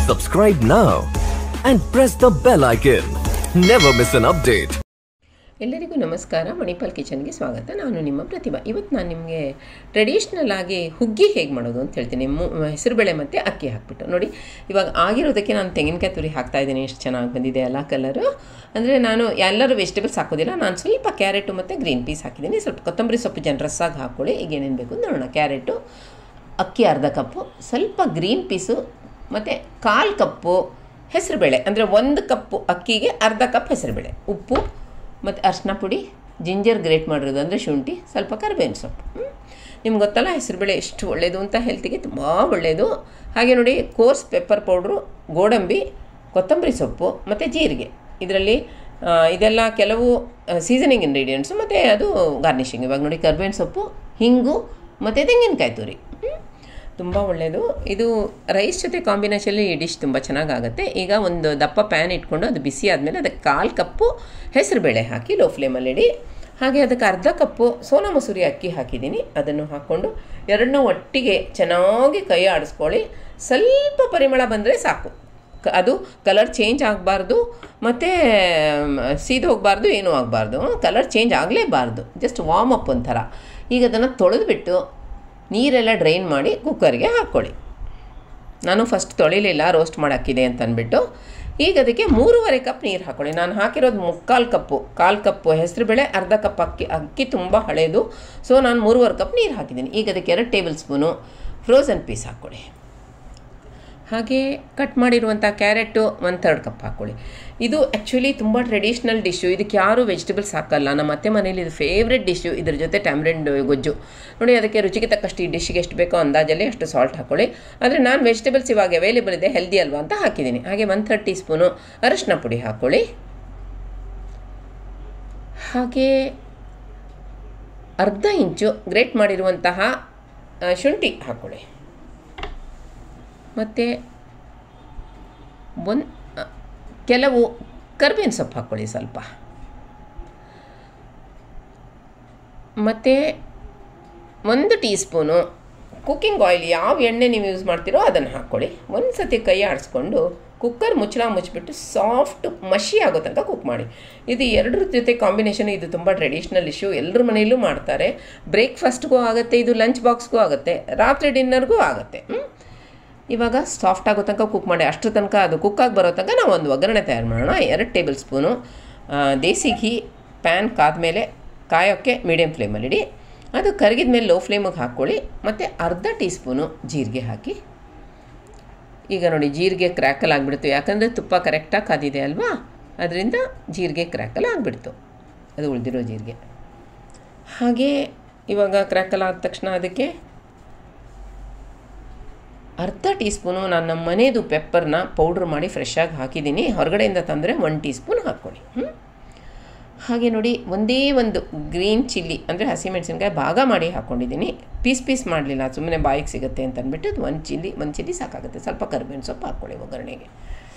Subscribe now and press the bell icon. Never miss an update. ಎಲ್ಲರಿಗೂ ನಮಸ್ಕಾರ ಮಣಿಪಾಲ್ ಕಿಚನ್ಗೆ ಸ್ವಾಗತ ನಾನು ನಿಮ್ಮ ಪ್ರತಿಭಾ ಇವತ್ತು ನಾನು ನಿಮಗೆ ಟ್ರೆಡಿಷ್ನಲ್ ಆಗಿ ಹುಗ್ಗಿ ಹೇಗೆ ಮಾಡೋದು ಅಂತ ಹೇಳ್ತೀನಿ ಮು ಹೆಸರುಬೇಳೆ ಮತ್ತು ಅಕ್ಕಿ ಹಾಕ್ಬಿಟ್ಟು ನೋಡಿ ಇವಾಗ ಆಗಿರೋದಕ್ಕೆ ನಾನು ತೆಂಗಿನಕಾಯಿ ತುರಿ ಹಾಕ್ತಾ ಇದ್ದೀನಿ ಎಷ್ಟು ಚೆನ್ನಾಗಿ ಬಂದಿದೆ ಎಲ್ಲ ಕಲರು ಅಂದರೆ ನಾನು ಎಲ್ಲರೂ ವೆಜಿಟೇಬಲ್ಸ್ ಹಾಕೋದಿಲ್ಲ ನಾನು ಸ್ವಲ್ಪ ಕ್ಯಾರೆಟು ಮತ್ತು ಗ್ರೀನ್ ಪೀಸ್ ಹಾಕಿದ್ದೀನಿ ಸ್ವಲ್ಪ ಕೊತ್ತಂಬರಿ ಸೊಪ್ಪು ಜನರಸ್ಸಾಗಿ ಹಾಕ್ಕೊಳ್ಳಿ ಈಗ ಏನೇನು ಬೇಕು ಅಂತ ನೋಡೋಣ ಕ್ಯಾರೆಟು ಅಕ್ಕಿ ಅರ್ಧ ಕಪ್ಪು ಸ್ವಲ್ಪ ಗ್ರೀನ್ ಪೀಸು ಮತ್ತು ಕಾಲು ಕಪ್ಪು ಹೆಸರುಬೇಳೆ ಅಂದರೆ ಒಂದು ಕಪ್ಪು ಅಕ್ಕಿಗೆ ಅರ್ಧ ಕಪ್ ಹೆಸರುಬೇಳೆ ಉಪ್ಪು ಮತ್ತು ಅರಿಶಿನ ಪುಡಿ ಜಿಂಜರ್ ಗ್ರೇಟ್ ಮಾಡಿರೋದು ಅಂದರೆ ಶುಂಠಿ ಸ್ವಲ್ಪ ಕರಿಬೇವಿನ ಸೊಪ್ಪು ಹ್ಮ್? ನಿಮ್ಗೆ ಗೊತ್ತಲ್ಲ ಹೆಸರುಬೇಳೆ ಎಷ್ಟು ಒಳ್ಳೆಯದು ಅಂತ ಹೆಲ್ತಿಗೆ ತುಂಬ ಒಳ್ಳೆಯದು ಹಾಗೆ ನೋಡಿ ಕೋರ್ಸ್ ಪೆಪ್ಪರ್ ಪೌಡ್ರು ಗೋಡಂಬಿ ಕೊತ್ತಂಬರಿ ಸೊಪ್ಪು ಮತ್ತು ಜೀರಿಗೆ ಇದರಲ್ಲಿ ಆ, ಇದೆಲ್ಲ ಕೆಲವು ಸೀಸನಿಂಗ್ ಇಂಗ್ರೀಡಿಯೆಂಟ್ಸು ಮತ್ತು ಅದು ಗಾರ್ನಿಷಿಂಗ್ ಇವಾಗ ನೋಡಿ ಕರಿಬೇವಿನ ಸೊಪ್ಪು ಹಿಂಗು ಮತ್ತು ತೆಂಗಿನಕಾಯಿ ತುರಿ ಹ್ಮ್? ತುಂಬ ಒಳ್ಳೆಯದು ಇದು ರೈಸ್ ಜೊತೆ ಕಾಂಬಿನೇಷನಲ್ಲಿ ಈ ಡಿಶ್ ತುಂಬ ಚೆನ್ನಾಗಾಗುತ್ತೆ ಈಗ ಒಂದು ದಪ್ಪ ಪ್ಯಾನ್ ಇಟ್ಕೊಂಡು ಅದು ಬಿಸಿ ಆದಮೇಲೆ ಅದಕ್ಕೆ ಕಾಲು ಕಪ್ಪು ಹೆಸರುಬೇಳೆ ಹಾಕಿ ಲೋ ಫ್ಲೇಮಲ್ಲಿ ಇಡಿ ಹಾಗೆ ಅದಕ್ಕೆ ಅರ್ಧ ಕಪ್ಪು ಸೋನಾ ಮಸೂರಿ ಅಕ್ಕಿ ಹಾಕಿದ್ದೀನಿ ಅದನ್ನು ಹಾಕ್ಕೊಂಡು ಎರಡನ್ನೂ ಒಟ್ಟಿಗೆ ಚೆನ್ನಾಗಿ ಕೈ ಆಡಿಸ್ಕೊಳ್ಳಿ ಸ್ವಲ್ಪ ಪರಿಮಳ ಬಂದರೆ ಸಾಕು ಕ ಅದು ಕಲರ್ ಚೇಂಜ್ ಆಗಬಾರ್ದು ಮತ್ತು ಸೀದೋಗಬಾರ್ದು ಏನೂ ಆಗಬಾರ್ದು ಕಲರ್ ಚೇಂಜ್ ಆಗಲೇಬಾರ್ದು ಜಸ್ಟ್ ವಾರ್ಮ್ ಅಪ್ ಒಂಥರ ಈಗ ಅದನ್ನು ತೊಳೆದ್ಬಿಟ್ಟು ನೀರೆಲ್ಲ ಡ್ರೈನ್ ಮಾಡಿ ಕುಕ್ಕರ್ಗೆ ಹಾಕ್ಕೊಳ್ಳಿ ನಾನು ಫಸ್ಟ್ ತೊಳಿಲಿಲ್ಲ ರೋಸ್ಟ್ ಮಾಡೋಕ್ಕಿದೆ ಅಂತ ಅಂದ್ಬಿಟ್ಟು ಈಗ ಅದಕ್ಕೆ ಮೂರುವರೆ ಕಪ್ ನೀರು ಹಾಕ್ಕೊಳ್ಳಿ ನಾನು ಹಾಕಿರೋದು ಮುಕ್ಕಾಲು ಕಪ್ಪು ಕಾಲು ಕಪ್ಪು ಹೆಸರುಬೇಳೆ ಅರ್ಧ ಕಪ್ ಅಕ್ಕಿ ಅಕ್ಕಿ ತುಂಬ ಹಳೇದು ಸೊ ನಾನು ಮೂರುವರೆ ಕಪ್ ನೀರು ಹಾಕಿದ್ದೀನಿ ಈಗ ಅದಕ್ಕೆ ಎರಡು ಟೇಬಲ್ ಸ್ಪೂನು ಫ್ರೋಝನ್ ಪೀಸ್ ಹಾಕ್ಕೊಳ್ಳಿ ಹಾಗೆ ಕಟ್ ಮಾಡಿರುವಂಥ ಕ್ಯಾರೆಟು ಒನ್ ಥರ್ಡ್ ಕಪ್ ಹಾಕ್ಕೊಳ್ಳಿ ಇದು ಆ್ಯಕ್ಚುಲಿ ತುಂಬ ಟ್ರೆಡಿಷ್ನಲ್ ಡಿಶ್ಶು ಇದಕ್ಕೆ ಯಾರೂ ವೆಜಿಟೇಬಲ್ಸ್ ಹಾಕಲ್ಲ ನಮ್ಮ ಅತ್ತೆ ಮನೇಲಿ ಇದು ಫೇವ್ರೆಟ್ ಡಿಶ್ಶು ಇದ್ರ ಜೊತೆ ಟ್ಯಾಮ್ರೆಂಡ್ ಗೊಜ್ಜು ನೋಡಿ ಅದಕ್ಕೆ ರುಚಿಗೆ ತಕ್ಕಷ್ಟು ಈ ಡಿಶ್ಗೆ ಎಷ್ಟು ಬೇಕೋ ಅಂದಾಜಲ್ಲಿ ಅಷ್ಟು ಸಾಲ್ಟ್ ಹಾಕ್ಕೊಳ್ಳಿ ಆದರೆ ನಾನು ವೆಜಿಟೇಬಲ್ಸ್ ಇವಾಗ ಅವೈಲೇಬಲ್ ಇದೆ ಹೆಲ್ದಿ ಅಲ್ವಾ ಅಂತ ಹಾಕಿದ್ದೀನಿ ಹಾಗೆ ಒನ್ ಥರ್ಡ್ ಟೀ ಸ್ಪೂನು ಅರಶಿನ ಪುಡಿ ಹಾಕ್ಕೊಳ್ಳಿ ಹಾಗೆ ಅರ್ಧ ಇಂಚು ಗ್ರೇಟ್ ಮಾಡಿರುವಂತಹ ಆ, ಶುಂಠಿ ಹಾಕ್ಕೊಳ್ಳಿ ಮತ್ತು ಒಂದು ಕೆಲವು ಕರ್ಬೇವಿನ ಸೊಪ್ಪು ಹಾಕ್ಕೊಳ್ಳಿ ಸ್ವಲ್ಪ ಮತ್ತು ಒಂದು ಟೀ ಸ್ಪೂನು ಕುಕ್ಕಿಂಗ್ ಆಯಿಲ್ ಯಾವ ಎಣ್ಣೆ ನೀವು ಯೂಸ್ ಮಾಡ್ತೀರೋ ಅದನ್ನು ಹಾಕ್ಕೊಳ್ಳಿ ಒಂದು ಸತಿ ಕೈ ಆಡಿಸ್ಕೊಂಡು ಕುಕ್ಕರ್ ಮುಚ್ಚಳ ಮುಚ್ಚಿಬಿಟ್ಟು ಸಾಫ್ಟ್ ಮಷಿ ಆಗೋ ತನಕ ಕುಕ್ ಮಾಡಿ ಇದು ಎರಡರ ಜೊತೆ ಕಾಂಬಿನೇಷನ್ ಇದು ತುಂಬ ಟ್ರೆಡಿಷ್ನಲ್ ಇಶ್ಯೂ ಎಲ್ಲರ ಮನೆಯಲ್ಲೂ ಮಾಡ್ತಾರೆ ಬ್ರೇಕ್ಫಾಸ್ಟ್ಗೂ ಆಗುತ್ತೆ ಇದು ಲಂಚ್ ಬಾಕ್ಸ್ಗೂ ಆಗುತ್ತೆ ರಾತ್ರಿ ಡಿನ್ನರ್ಗೂ ಆಗುತ್ತೆ ಹ್ಮ್? ಇವಾಗ ಸಾಫ್ಟ್ ಆಗೋ ತನಕ ಕುಕ್ ಮಾಡಿ ಅಷ್ಟರ ತನಕ ಅದು ಕುಕ್ಕಾಗಿ ಬರೋ ತನಕ ನಾವು ಒಂದು ಒಗ್ಗರಣೆ ತಯಾರು ಮಾಡೋಣ ಎರಡು ಟೇಬಲ್ ಸ್ಪೂನು ಆ, ದೇಸಿ ಘೀ ಪ್ಯಾನ್ ಕಾದ್ಮೇಲೆ ಕಾಯೋಕ್ಕೆ ಮೀಡಿಯಮ್ ಫ್ಲೇಮಲ್ಲಿ ಇಡಿ ಅದು ಕರಗಿದ ಮೇಲೆ ಲೋ ಫ್ಲೇಮಿಗೆ ಹಾಕ್ಕೊಳ್ಳಿ ಮತ್ತು ಅರ್ಧ ಟೀ ಸ್ಪೂನು ಜೀರಿಗೆ ಹಾಕಿ ಈಗ ನೋಡಿ ಜೀರಿಗೆ ಕ್ರ್ಯಾಕಲ್ ಆಗಿಬಿಡ್ತು ಯಾಕಂದರೆ ತುಪ್ಪ ಕರೆಕ್ಟಾಗಿ ಕಾದಿದೆ ಅಲ್ವಾ ಅದರಿಂದ ಜೀರಿಗೆ ಕ್ರ್ಯಾಕಲ್ ಆಗಿಬಿಡ್ತು ಅದು ಉಳಿದಿರೋ ಜೀರಿಗೆ ಹಾಗೆ ಇವಾಗ ಕ್ರ್ಯಾಕಲ್ ಆದ ತಕ್ಷಣ ಅದಕ್ಕೆ ಅರ್ಧ ಟೀ ಸ್ಪೂನು ನಾನು ನಮ್ಮ ಮನೆಯದು ಪೆಪ್ಪರ್ನ ಪೌಡ್ರ್ ಮಾಡಿ ಫ್ರೆಶ್ಶಾಗಿ ಹಾಕಿದ್ದೀನಿ ಹೊರಗಡೆಯಿಂದ ತಂದರೆ ಒನ್ ಟೀ ಸ್ಪೂನ್ ಹಾಕ್ಕೊಳ್ಳಿ ಹ್ಮ್? ಹಾಗೆ ನೋಡಿ ಒಂದೇ ಒಂದು ಗ್ರೀನ್ ಚಿಲ್ಲಿ ಅಂದರೆ ಹಸಿಮೆಣಸಿನ್ಕಾಯಿ ಭಾಗ ಮಾಡಿ ಹಾಕ್ಕೊಂಡಿದ್ದೀನಿ ಪೀಸ್ ಪೀಸ್ ಮಾಡಲಿಲ್ಲ ಸುಮ್ಮನೆ ಬಾಯಿಗೆ ಸಿಗುತ್ತೆ ಅಂತ ಅಂದ್ಬಿಟ್ಟು ಅದು ಒಂದು ಚಿಲ್ಲಿ ಒಂದು ಚಿಲ್ಲಿ ಸಾಕಾಗುತ್ತೆ ಸ್ವಲ್ಪ ಕರಿಬೇವಿನ ಸೊಪ್ಪು ಹಾಕ್ಕೊಳ್ಳಿ ಒಗ್ಗರಣೆಗೆ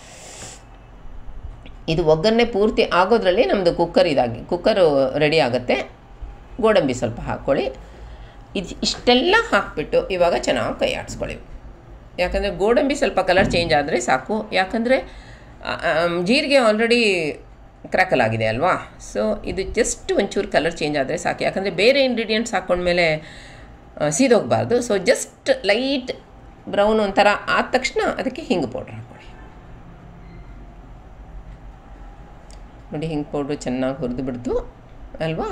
ಇದು ಒಗ್ಗರಣೆ ಪೂರ್ತಿ ಆಗೋದ್ರಲ್ಲಿ ನಮ್ಮದು ಕುಕ್ಕರ್ ಇದಾಗಿ ಕುಕ್ಕರು ರೆಡಿ ಆಗುತ್ತೆ ಗೋಡಂಬಿ ಸ್ವಲ್ಪ ಹಾಕ್ಕೊಳ್ಳಿ ಇದು ಇಷ್ಟೆಲ್ಲ ಹಾಕ್ಬಿಟ್ಟು ಇವಾಗ ಚೆನ್ನಾಗಿ ಕೈ ಆಡಿಸ್ಕೊಳ್ಳಿ ಯಾಕಂದರೆ ಗೋಡಂಬಿ ಸ್ವಲ್ಪ ಕಲರ್ ಚೇಂಜ್ ಆದರೆ ಸಾಕು ಯಾಕಂದರೆ ಜೀರಿಗೆ ಆಲ್ರೆಡಿ ಕ್ರ್ಯಾಕಲ್ ಆಗಿದೆ ಅಲ್ವಾ ಸೊ ಇದು ಜಸ್ಟ್ ಒಂಚೂರು ಕಲರ್ ಚೇಂಜ್ ಆದರೆ ಸಾಕು ಯಾಕಂದರೆ ಬೇರೆ ಇಂಗ್ರೀಡಿಯೆಂಟ್ಸ್ ಹಾಕ್ಕೊಂಡ್ಮೇಲೆ ಆ, ಸೀದೋಗಬಾರ್ದು ಸೊ ಜಸ್ಟ್ ಲೈಟ್ ಬ್ರೌನ್ ಒಂಥರ ಆದ ತಕ್ಷಣ ಅದಕ್ಕೆ ಹಿಂಗೆ ಪೌಡ್ರ್ ಹಾಕ್ಕೊಳ್ಳಿ ನೋಡಿ ಹಿಂಗೆ ಪೌಡ್ರು ಚೆನ್ನಾಗಿ ಹುರಿದು ಬಿಡ್ತು ಅಲ್ವಾ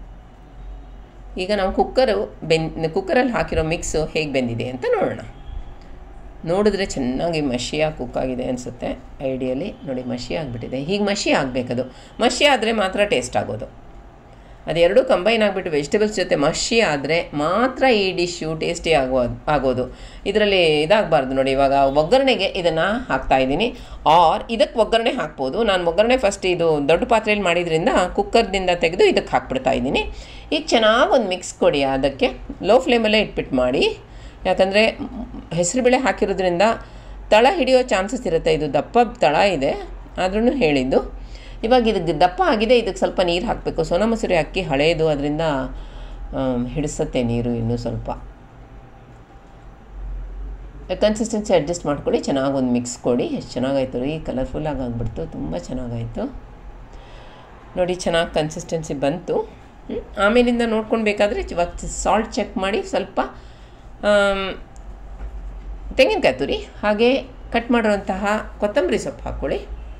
ಈಗ ನಾವು ಕುಕ್ಕರು ಬೆನ್ ಕುಕ್ಕರಲ್ಲಿ ಹಾಕಿರೋ ಮಿಕ್ಸು ಹೇಗೆ ಬೆಂದಿದೆ ಅಂತ ನೋಡೋಣ ನೋಡಿದ್ರೆ ಚೆನ್ನಾಗಿ ಮಷಿಯಾಗಿ ಕುಕ್ ಆಗಿದೆ ಅನಿಸುತ್ತೆ ಐಡಿಯಲಿ ನೋಡಿ ಮಷಿ ಆಗಿಬಿಟ್ಟಿದೆ ಹೀಗೆ ಮಷಿ ಆಗಬೇಕದು ಮಷಿ ಆದರೆ ಮಾತ್ರ ಟೇಸ್ಟ್ ಆಗೋದು ಅದೆರಡೂ ಕಂಬೈನ್ ಆಗಿಬಿಟ್ಟು ವೆಜಿಟೇಬಲ್ಸ್ ಜೊತೆ ಮಷಿ ಆದರೆ ಮಾತ್ರ ಈ ಡಿಶ್ಶು ಟೇಸ್ಟಿ ಆಗೋ ಆಗೋದು ಇದರಲ್ಲಿ ಇದಾಗಬಾರ್ದು ನೋಡಿ ಇವಾಗ ಒಗ್ಗರಣೆಗೆ ಇದನ್ನು ಹಾಕ್ತಾ ಇದ್ದೀನಿ ಆರ್ ಇದಕ್ಕೆ ಒಗ್ಗರಣೆ ಹಾಕ್ಬೋದು ನಾನು ಒಗ್ಗರಣೆ ಫಸ್ಟ್ ಇದು ದೊಡ್ಡ ಪಾತ್ರೆಯಲ್ಲಿ ಮಾಡಿದ್ರಿಂದ ಕುಕ್ಕರ್ದಿಂದ ತೆಗೆದು ಇದಕ್ಕೆ ಹಾಕ್ಬಿಡ್ತಾ ಇದ್ದೀನಿ ಈಗ ಚೆನ್ನಾಗಿ ಒಂದು ಮಿಕ್ಸ್ ಕೊಡಿ ಅದಕ್ಕೆ ಲೋ ಫ್ಲೇಮಲ್ಲೇ ಇಟ್ಬಿಟ್ಟು ಮಾಡಿ ಯಾಕಂದರೆ ಹೆಸರುಬೇಳೆ ಹಾಕಿರೋದ್ರಿಂದ ತಳ ಹಿಡಿಯೋ ಚಾನ್ಸಸ್ ಇರುತ್ತೆ ಇದು ದಪ್ಪ ತಳ ಇದೆ ಆದ್ರೂ ಹೇಳಿದ್ದು ಇವಾಗ ಇದಕ್ಕೆ ದಪ್ಪ ಆಗಿದೆ ಇದಕ್ಕೆ ಸ್ವಲ್ಪ ನೀರು ಹಾಕಬೇಕು ಸೋನಾ ಮಸೂರಿ ಅಕ್ಕಿ ಹಳೆಯದು ಅದರಿಂದ ಹಿಡಿಸತ್ತೆ ನೀರು ಇನ್ನೂ ಸ್ವಲ್ಪ ಕನ್ಸಿಸ್ಟೆನ್ಸಿ ಅಡ್ಜಸ್ಟ್ ಮಾಡ್ಕೊಳ್ಳಿ ಚೆನ್ನಾಗಿ ಒಂದು ಮಿಕ್ಸ್ ಕೊಡಿ ಎಷ್ಟು ಚೆನ್ನಾಗಾಯ್ತು ರೀ ಕಲರ್ಫುಲ್ಲಾಗಿ ಆಗಿಬಿಡ್ತು ತುಂಬ ಚೆನ್ನಾಗಾಯಿತು ನೋಡಿ ಚೆನ್ನಾಗಿ ಕನ್ಸಿಸ್ಟೆನ್ಸಿ ಬಂತು ಹ್ಮ್. ಆಮೇಲಿಂದ ನೋಡ್ಕೊಂಡು ಬೇಕಾದರೆ ಇವಾಗ ಸಾಲ್ಟ್ ಚೆಕ್ ಮಾಡಿ ಸ್ವಲ್ಪ ಆಮ್, ತೆಂಗಿನಕಾಯಿ ತುರಿ ಹಾಗೆ ಕಟ್ ಮಾಡಿರುವಂತಹ ಕೊತ್ತಂಬರಿ ಸೊಪ್ಪು ಹಾಕ್ಕೊಳ್ಳಿ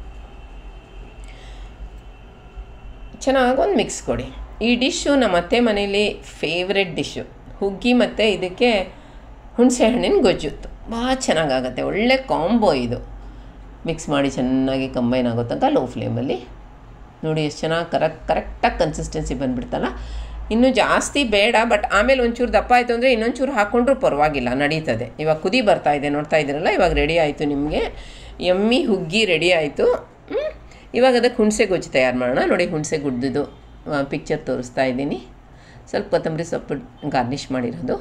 ಚೆನ್ನಾಗಿ ಒಂದು ಮಿಕ್ಸ್ ಕೊಡಿ ಈ ಡಿಶ್ಶು ನಮ್ಮ ಅತ್ತೆ ಮನೇಲಿ ಫೇವ್ರೆಟ್ ಡಿಶ್ಶು ಹುಗ್ಗಿ ಮತ್ತು ಇದಕ್ಕೆ ಹುಣಸೆ ಹಣ್ಣಿನ ಗೊಜ್ಜು ತುಂಬ ಚೆನ್ನಾಗಾಗತ್ತೆ ಒಳ್ಳೆ ಕಾಂಬೋ ಇದು ಮಿಕ್ಸ್ ಮಾಡಿ ಚೆನ್ನಾಗಿ ಕಂಬೈನ್ ಆಗೋ ತನಕ ಲೋ ಫ್ಲೇಮಲ್ಲಿ ನೋಡಿ ಎಷ್ಟು ಚೆನ್ನಾಗಿ ಕರೆಕ್ಟ್ ಕರೆಕ್ಟಾಗಿ ಕನ್ಸಿಸ್ಟೆನ್ಸಿ ಬಂದುಬಿಡ್ತಲ್ಲ ಇನ್ನೂ ಜಾಸ್ತಿ ಬೇಡ ಬಟ್ ಆಮೇಲೆ ಒಂಚೂರು ದಪ್ಪ ಆಯಿತು ಅಂದರೆ ಇನ್ನೊಂಚೂರು ಹಾಕ್ಕೊಂಡ್ರೂ ಪರವಾಗಿಲ್ಲ ನಡೀತದೆ ಇವಾಗ ಕುದಿ ಬರ್ತಾ ಇದೆ ನೋಡ್ತಾ ಇದ್ದೀರಲ್ಲ ಇವಾಗ ರೆಡಿ ಆಯಿತು ನಿಮಗೆ ಎಮ್ಮಿ ಹುಗ್ಗಿ ರೆಡಿ ಆಯಿತು ಹ್ಮ್? ಇವಾಗ ಅದಕ್ಕೆ ಹುಣಸೆ ಗೊಜ್ಜು ತಯಾರು ಮಾಡೋಣ ನೋಡಿ ಹುಣಸೆ ಗುಡ್ದಿದ್ದು ಪಿಕ್ಚರ್ ತೋರಿಸ್ತಾ ಇದ್ದೀನಿ ಸ್ವಲ್ಪ ಕೊತ್ತಂಬರಿ ಸೊಪ್ಪು ಗಾರ್ನಿಷ್ ಮಾಡಿರೋದು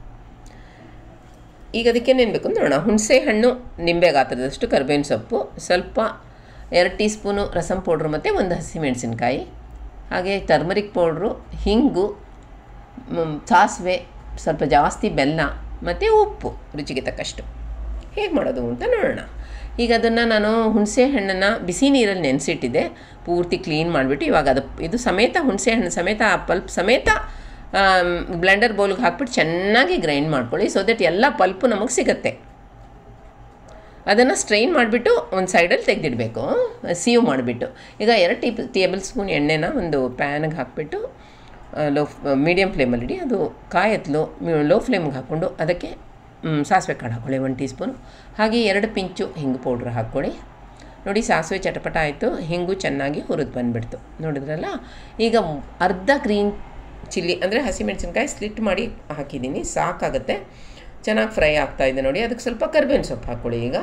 ಈಗ ಅದಕ್ಕೆ ಏನು ಬೇಕು ನೋಡೋಣ ಹುಣಸೆ ಹಣ್ಣು ನಿಂಬೆ ಗಾತ್ರದಷ್ಟು ಕರಿಬೇವಿನ ಸೊಪ್ಪು ಸ್ವಲ್ಪ ಎರಡು ಟೀ ಸ್ಪೂನು ರಸಂ ಪೌಡ್ರು ಮತ್ತು ಒಂದು ಹಸಿಮೆಣಸಿನ್ಕಾಯಿ ಹಾಗೆ ಟರ್ಮರಿಕ್ ಪೌಡ್ರು ಹಿಂಗು ಮ್, ಸಾಸಿವೆ ಸ್ವಲ್ಪ ಜಾಸ್ತಿ ಬೆಲ್ಲ ಮತ್ತು ಉಪ್ಪು ರುಚಿಗೆ ತಕ್ಕಷ್ಟು ಹೇಗೆ ಮಾಡೋದು ಅಂತ ನೋಡೋಣ ಈಗ ಅದನ್ನು ನಾನು ಹುಣಸೆ ಹಣ್ಣನ್ನು ಬಿಸಿ ನೀರಲ್ಲಿ ನೆನೆಸಿಟ್ಟಿದ್ದೆ ಪೂರ್ತಿ ಕ್ಲೀನ್ ಮಾಡಿಬಿಟ್ಟು ಇವಾಗ ಅದು ಇದು ಸಮೇತ ಹುಣಸೆ ಹಣ್ಣು ಸಮೇತ ಆ ಪಲ್ಪ್ ಸಮೇತ ಬ್ಲೆಂಡರ್ ಬೌಲ್ಗೆ ಹಾಕ್ಬಿಟ್ಟು ಚೆನ್ನಾಗಿ ಗ್ರೈಂಡ್ ಮಾಡ್ಕೊಳ್ಳಿ ಸೊ ದಟ್ ಎಲ್ಲ ಪಲ್ಪು ನಮಗೆ ಸಿಗುತ್ತೆ ಅದನ್ನು ಸ್ಟ್ರೈನ್ ಮಾಡಿಬಿಟ್ಟು ಒಂದು ಸೈಡಲ್ಲಿ ತೆಗೆದಿಡಬೇಕು ಸೀವ್ ಮಾಡಿಬಿಟ್ಟು ಈಗ ಎರಡು ಟೀ ಟೇಬಲ್ ಸ್ಪೂನ್ ಎಣ್ಣೆನ ಒಂದು ಪ್ಯಾನ್ಗೆ ಹಾಕಿಬಿಟ್ಟು ಲೋ ಮೀಡಿಯಮ್ ಫ್ಲೇಮಲ್ಲಿಡಿ ಅದು ಕಾಯತ್ಲು ಲೋ ಫ್ಲೇಮ್ಗೆ ಹಾಕ್ಕೊಂಡು ಅದಕ್ಕೆ ಮ್, ಸಾಸಿವೆ ಕಾಳು ಹಾಕ್ಕೊಳ್ಳಿ ಒಂದು ಟೀ ಸ್ಪೂನು ಹಾಗೆ ಎರಡು ಪಿಂಚು ಹಿಂಗು ಪೌಡ್ರ್ ಹಾಕ್ಕೊಳ್ಳಿ ನೋಡಿ ಸಾಸಿವೆ ಚಟಪಟ ಆಯಿತು ಹಿಂಗು ಚೆನ್ನಾಗಿ ಹುರಿದು ಬಂದುಬಿಡ್ತು ನೋಡಿದ್ರಲ್ಲ ಈಗ ಅರ್ಧ ಗ್ರೀನ್ ಚಿಲ್ಲಿ ಅಂದರೆ ಹಸಿಮೆಣಸಿನ್ಕಾಯಿ ಸ್ಲಿಟ್ ಮಾಡಿ ಹಾಕಿದ್ದೀನಿ ಸಾಕಾಗುತ್ತೆ ಚೆನ್ನಾಗಿ ಫ್ರೈ ಆಗ್ತಾ ಇದೆ ನೋಡಿ ಅದಕ್ಕೆ ಸ್ವಲ್ಪ ಕರಿಬೇವಿನ ಸೊಪ್ಪು ಹಾಕ್ಕೊಳ್ಳಿ ಈಗ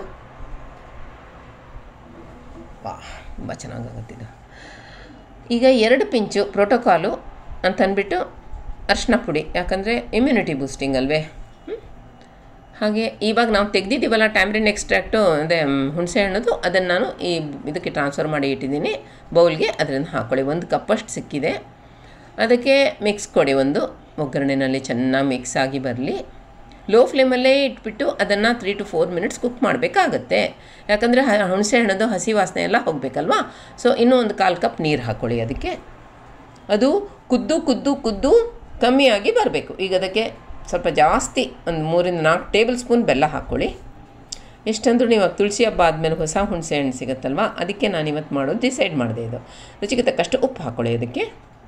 ವಾ ತುಂಬ ಚೆನ್ನಾಗಾಗುತ್ತೆ ಇದು ಈಗ ಎರಡು ಪಿಂಚು ಪ್ರೋಟೋಕಾಲು ಅಂತ ಅಂದ್ಬಿಟ್ಟು ಅರ್ಶಿನ ಪುಡಿ ಯಾಕಂದರೆ ಇಮ್ಯುನಿಟಿ ಬೂಸ್ಟಿಂಗ್ ಅಲ್ವೇ ಹ್ಮ್? ಹಾಗೆ ಇವಾಗ ನಾವು ತೆಗೆದಿದ್ದೀವಲ್ಲ ಟ್ಯಾಮ್ರಿನ್ ಎಕ್ಸ್ಟ್ರಾಕ್ಟು ಅದೇ ಮ್, ಹುಣಸೆ ಹಣ್ಣದು ಅದನ್ನು ನಾನು ಈ ಇದಕ್ಕೆ ಟ್ರಾನ್ಸ್ಫರ್ ಮಾಡಿ ಇಟ್ಟಿದ್ದೀನಿ ಬೌಲ್ಗೆ ಅದರಿಂದ ಹಾಕ್ಕೊಳ್ಳಿ ಒಂದು ಕಪ್ಪಷ್ಟು ಸಿಕ್ಕಿದೆ ಅದಕ್ಕೆ ಮಿಕ್ಸ್ ಕೊಡಿ ಒಂದು ಒಗ್ಗರಣೆನಲ್ಲಿ ಚೆನ್ನಾಗಿ ಮಿಕ್ಸ್ ಆಗಿ ಬರಲಿ ಲೋ ಫ್ಲೇಮಲ್ಲೇ ಇಟ್ಬಿಟ್ಟು ಅದನ್ನು three to four minutes cook ಮಾಡಬೇಕಾಗತ್ತೆ ಯಾಕಂದರೆ ಹುಣಸೆ ಹಣ್ಣದು ಹಸಿ ವಾಸನೆ ಎಲ್ಲ ಹೋಗಬೇಕಲ್ವಾ ಸೊ ಇನ್ನೂ ಒಂದು ಕಾಲು ಕಪ್ ನೀರು ಹಾಕ್ಕೊಳ್ಳಿ ಅದಕ್ಕೆ ಅದು ಕುದ್ದು ಕುದ್ದು ಕುದ್ದು ಕಮ್ಮಿಯಾಗಿ ಬರಬೇಕು ಈಗ ಅದಕ್ಕೆ ಸ್ವಲ್ಪ ಜಾಸ್ತಿ ಒಂದು ಮೂರಿಂದ ನಾಲ್ಕು ಟೇಬಲ್ ಸ್ಪೂನ್ ಬೆಲ್ಲ ಹಾಕ್ಕೊಳ್ಳಿ ಎಷ್ಟಂದ್ರೂ ನೀವು ಇವಾಗ ತುಳಸಿ ಹಬ್ಬ ಆದಮೇಲೆ ಹೊಸ ಹುಣಸೆ ಹಣ್ಣು ಸಿಗುತ್ತಲ್ವ ಅದಕ್ಕೆ ನಾನು ಇವತ್ತು ಮಾಡೋದು ಡಿಸೈಡ್ ಮಾಡಿದೆ ಇದು ರುಚಿಗೆ ತಕ್ಕಷ್ಟು ಉಪ್ಪು ಹಾಕ್ಕೊಳ್ಳಿ ಅದಕ್ಕೆ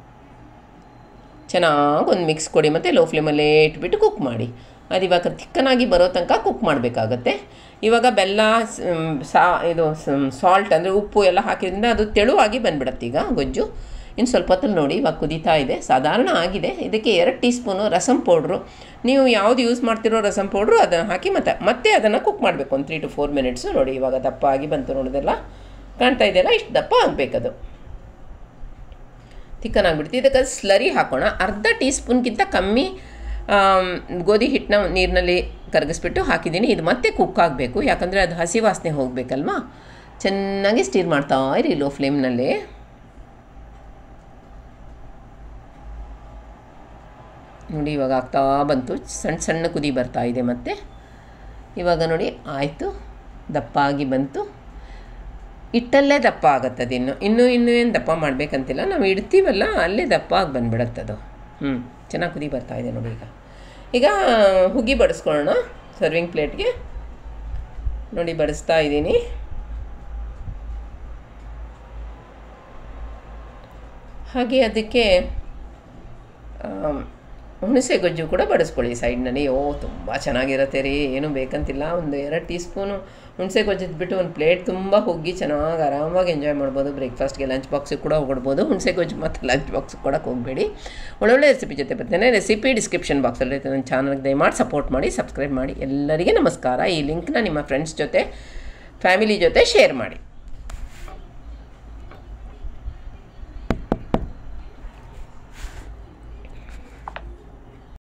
ಚೆನ್ನಾಗಿ ಒಂದು ಮಿಕ್ಸ್ ಕೊಡಿ ಮತ್ತು ಲೋ ಫ್ಲೇಮಲ್ಲೇ ಇಟ್ಬಿಟ್ಟು ಕುಕ್ ಮಾಡಿ ಅದು ಇವಾಗ ತಿಕ್ಕನಾಗಿ ಬರೋ ತನಕ ಕುಕ್ ಮಾಡಬೇಕಾಗತ್ತೆ ಇವಾಗ ಬೆಲ್ಲ ಸ್- ಮ್, ಸಾ ಇದು ಸಾಲ್ಟ್ ಅಂದರೆ ಉಪ್ಪು ಎಲ್ಲ ಹಾಕಿದ್ರಿಂದ ಅದು ತೆಳುವಾಗಿ ಬಂದ್ಬಿಡತ್ತೆ ಈಗ ಗೊಜ್ಜು ಇನ್ನು ಸ್ವಲ್ಪ ಹೊತ್ತಲ್ಲಿ ನೋಡಿ ಇವಾಗ ಕುದೀತಾ ಇದೆ ಸಾಧಾರಣ ಆಗಿದೆ ಇದಕ್ಕೆ ಎರಡು ಟೀ ಸ್ಪೂನು ರಸಮ್ ಪೌಡ್ರು ನೀವು ಯಾವುದು ಯೂಸ್ ಮಾಡ್ತಿರೋ ರಸಮ್ ಪೌಡ್ರು ಅದನ್ನು ಹಾಕಿ ಮತ್ತೆ ಮತ್ತೆ ಅದನ್ನು ಕುಕ್ ಮಾಡಬೇಕು ಒಂದು ತ್ರೀ ಟು ಫೋರ್ ಮಿನಿಟ್ಸು ನೋಡಿ ಇವಾಗ ದಪ್ಪ ಆಗಿ ಬಂತು ನೋಡೋದೆಲ್ಲ ಕಾಣ್ತಾ ಇದೆಯಲ್ಲ ಇಷ್ಟು ದಪ್ಪ ಆಗಬೇಕದು ತಿಕ್ಕನಾಗ್ಬಿಡ್ತು ಇದಕ್ಕೆ ಸ್ಲರಿ ಹಾಕೋಣ ಅರ್ಧ ಟೀ ಸ್ಪೂನ್ಗಿಂತ ಕಮ್ಮಿ ಆಮ್, ಗೋಧಿ ಹಿಟ್ಟನ್ನ ನೀರಿನಲ್ಲಿ ಕರಗಿಸ್ಬಿಟ್ಟು ಹಾಕಿದ್ದೀನಿ ಇದು ಮತ್ತೆ ಕುಕ್ ಆಗಬೇಕು ಯಾಕಂದರೆ ಅದು ಹಸಿ ವಾಸನೆ ಹೋಗಬೇಕಲ್ವಾ ಚೆನ್ನಾಗಿ ಸ್ಟೀರ್ ಮಾಡ್ತಾ ಇರಿ ಲೋ ಫ್ಲೇಮ್ನಲ್ಲಿ ನೋಡಿ ಇವಾಗ ಆಗ್ತಾ ಬಂತು ಸಣ್ಣ ಸಣ್ಣ ಕುದಿ ಬರ್ತಾ ಇದೆ ಮತ್ತೆ ಇವಾಗ ನೋಡಿ ಆಯಿತು ದಪ್ಪ ಆಗಿ ಬಂತು ಇಟ್ಟಲ್ಲೇ ದಪ್ಪ ಆಗುತ್ತೆ ಅದಿನ್ನು ಇನ್ನೂ ಇನ್ನೂ ಏನು ದಪ್ಪ ಮಾಡಬೇಕಂತಿಲ್ಲ ನಾವು ಇಡ್ತೀವಲ್ಲ ಅಲ್ಲೇ ದಪ್ಪ ಆಗಿ ಬಂದ್ಬಿಡತ್ತದು ಹ್ಞೂ ಚೆನ್ನಾಗಿ ಕುದಿ ಬರ್ತಾ ಇದೆ ನೋಡಿ ಈಗ ಈಗ ಹುಗ್ಗಿ ಬಡಿಸ್ಕೊಳ್ಳೋಣ ಸರ್ವಿಂಗ್ ಪ್ಲೇಟ್ಗೆ ನೋಡಿ ಬಡಿಸ್ತಾ ಇದ್ದೀನಿ ಹಾಗೆ ಅದಕ್ಕೆ ಆಮ್, ಹುಣಸೆ ಗೊಜ್ಜು ಕೂಡ ಬಡಿಸ್ಕೊಳ್ಳಿ ಸೈಡ್ನಲ್ಲಿ ಓ ತುಂಬ ಚೆನ್ನಾಗಿರುತ್ತೆ ರೀ ಏನೂ ಬೇಕಂತಿಲ್ಲ ಒಂದು ಎರಡು ಟೀ ಸ್ಪೂನು ಹುಣಸೆ ಗೊಜ್ಜದ್ದು ಬಿಟ್ಟು ಒಂದು ಪ್ಲೇಟ್ ತುಂಬ ಹೋಗಿ ಚೆನ್ನಾಗಿ ಆರಾಮಾಗಿ ಎಂಜಾಯ್ ಮಾಡ್ಬೋದು ಬ್ರೇಕ್ಫಾಸ್ಟ್ಗೆ ಲಂಚ್ ಬಾಕ್ಸಿಗೆ ಕೂಡ ಹೋಗ್ಬಿಡ್ಬೋದು ಹುಣಸೆ ಗೊಜ್ಜು ಮತ್ತು ಲಂಚ್ ಬಾಕ್ಸ್ ಕೊಡೋಕೆ ಹೋಗಬೇಡಿ ಒಳ್ಳೊಳ್ಳೆ ರೆಸಿಪಿ ಜೊತೆ ಬರ್ತೇನೆ ರೆಸಿಪಿ ಡಿಸ್ಕ್ರಿಪ್ಷನ್ ಬಾಕ್ಸಲ್ಲಿ ಇರುತ್ತೆ ನನ್ನ ಚಾನಲ್ಗೆ ದಯಮಾಡಿ ಸಪೋರ್ಟ್ ಮಾಡಿ ಸಬ್ಸ್ಕ್ರೈಬ್ ಮಾಡಿ ಎಲ್ಲರಿಗೆ ನಮಸ್ಕಾರ ಈ ಲಿಂಕ್ನ ನಿಮ್ಮ ಫ್ರೆಂಡ್ಸ್ ಜೊತೆ ಫ್ಯಾಮಿಲಿ ಜೊತೆ ಶೇರ್ ಮಾಡಿ